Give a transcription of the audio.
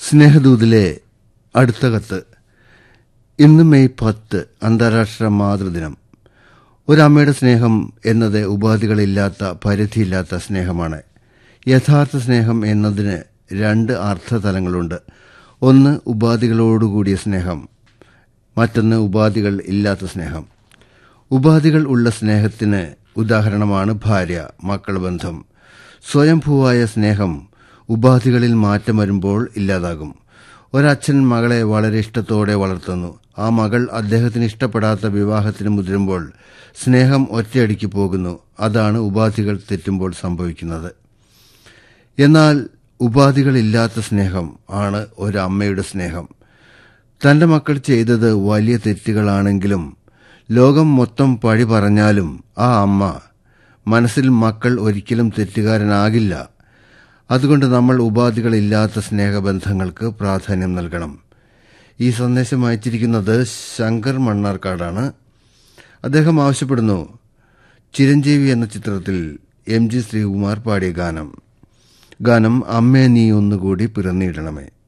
സ്നേഹദൂതിലെ അടുത്ത കത്ത് ഇന്ന് മെയ് പത്ത് അന്താരാഷ്ട്ര മാതൃദിനം ഒരമ്മയുടെ സ്നേഹം എന്നത് ഉപാധികളില്ലാത്ത പരിധിയില്ലാത്ത സ്നേഹമാണ് യഥാർത്ഥ സ്നേഹം എന്നതിന് രണ്ട് അർത്ഥതലങ്ങളുണ്ട് ഒന്ന് ഉപാധികളോടുകൂടിയ സ്നേഹം മറ്റൊന്ന് ഉപാധികൾ ഇല്ലാത്ത സ്നേഹം ഉപാധികൾ ഉള്ള സ്നേഹത്തിന് ഉദാഹരണമാണ് ഭാര്യ മക്കൾ ബന്ധം സ്വയംഭൂവായ സ്നേഹം ഉപാധികളിൽ മാറ്റം വരുമ്പോൾ ഇല്ലാതാകും ഒരച്ഛൻ മകളെ വളരെ ഇഷ്ടത്തോടെ വളർത്തുന്നു ആ മകൾ അദ്ദേഹത്തിന് ഇഷ്ടപ്പെടാത്ത വിവാഹത്തിന് മുതിരുമ്പോൾ സ്നേഹം ഒറ്റയടിക്ക് പോകുന്നു അതാണ് ഉപാധികൾ തെറ്റുമ്പോൾ സംഭവിക്കുന്നത് എന്നാൽ ഉപാധികളില്ലാത്ത സ്നേഹം ആണ് ഒരമ്മയുടെ സ്നേഹം തന്റെ മക്കൾ ചെയ്തത് വലിയ തെറ്റുകളാണെങ്കിലും ലോകം മൊത്തം പഴി പറഞ്ഞാലും ആ അമ്മ മനസ്സിൽ മക്കൾ ഒരിക്കലും തെറ്റുകാരനാകില്ല അതുകൊണ്ട് നമ്മൾ ഉപാധികളില്ലാത്ത സ്നേഹബന്ധങ്ങൾക്ക് പ്രാധാന്യം നൽകണം ഈ സന്ദേശം അയച്ചിരിക്കുന്നത് ശങ്കർ മണ്ണാർക്കാടാണ് അദ്ദേഹം ആവശ്യപ്പെടുന്നു ചിരഞ്ജീവി എന്ന ചിത്രത്തിൽ എം ജി ശ്രീകുമാർ പാടിയ ഗാനം ഗാനം അമ്മേ നീ ഒന്നുകൂടി പിറന്നിടണമേ